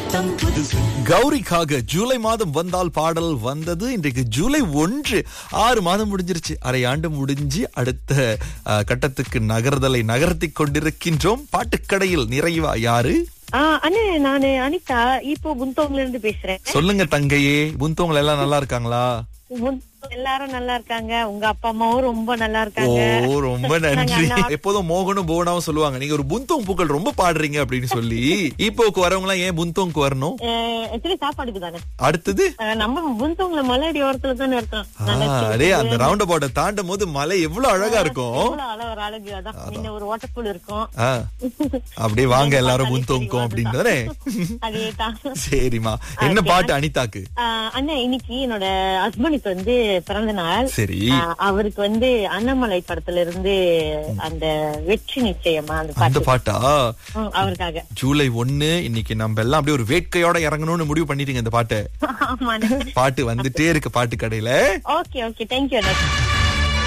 புத்தம் புதுசு கௌரிக்காக ஜூலை மாதம் வந்தால் பாடல் வந்தது இன்றைக்கு ஜூலை ஒன்று ஆறு மாதம் முடிஞ்சிருச்சு அரை ஆண்டு முடிஞ்சு அடுத்த அஹ், கட்டத்துக்கு நகர்தலை நகர்த்தி கொண்டிருக்கின்றோம் பாட்டுக்கடையில் நிறைவா யாரு ஆ, அண்ணே நானு அனிதா இப்போ புந்தோங்ல இருந்து பேசுறேன் சொல்லுங்க தங்கையே புந்தவங்க எல்லாம் நல்லா இருக்காங்களா புந்தோங் எல்லாரும் நல்லா இருக்காங்க உங்க அப்பா அம்மாவும் ரொம்ப நல்லா இருக்காங்க ஓ ரொம்ப நாங்க நன்றி அண்ணா- எப்போதும் மோகனும் புவனாவும் சொல்லுவாங்க நீங்க ஒரு புந்தோங் பூக்கள் ரொம்ப பாடுறீங்க அப்படின்னு சொல்லி இப்போக்கு வரவங்க எல்லாம் ஏன் புந்தோங்க்கு வரணும் அஹ், actually சாப்பாடுக்கு தானே அடுத்தது அஹ், நம்ம புந்தோங்ல மலையடி ஓரத்துல தானே இருக்கோம் ஆ, நல்லா அடே அந்த ரவுண்ட் அபவுட்ட தாண்டும் போது மலை எவ்வளவு அழகா இருக்கும் எவ்வளவு அழகு ஒரு அழகு அதான் முன்ன ஒரு ஓட்டப்புல் இருக்கும் ஆ, அப்படியே வாங்க எல்லாரும் புந்தோங்கும் அப்படின்னு தானே அதேதான் சரிம்மா என்ன பாட்டு அனிதாக்கு ஆஹ் அண்ணா இன்னைக்கு என்னோட ஹஸ்பண்டுக்கு வந்து பிறந்த நாள் சரி ஆஹ் அவருக்கு வந்து அண்ணாமலை படத்துல இருந்து அந்த வெற்றி நிச்சயமா அந்த அந்த பாட்டு பாட்டா ம், அவருக்காக ஜூலை ஒண்ணு இன்னைக்கு நம்ம எல்லாம் அப்படியே ஒரு வேட்கையோட இறங்கணும்னு முடிவு பண்ணிட்டீங்க இந்த பாட்டை ஆமா பாட்டு வந்துட்டே இருக்கு பாட்டு கடையில ஓகே ஓகே தேங்க்யூ அண்ணா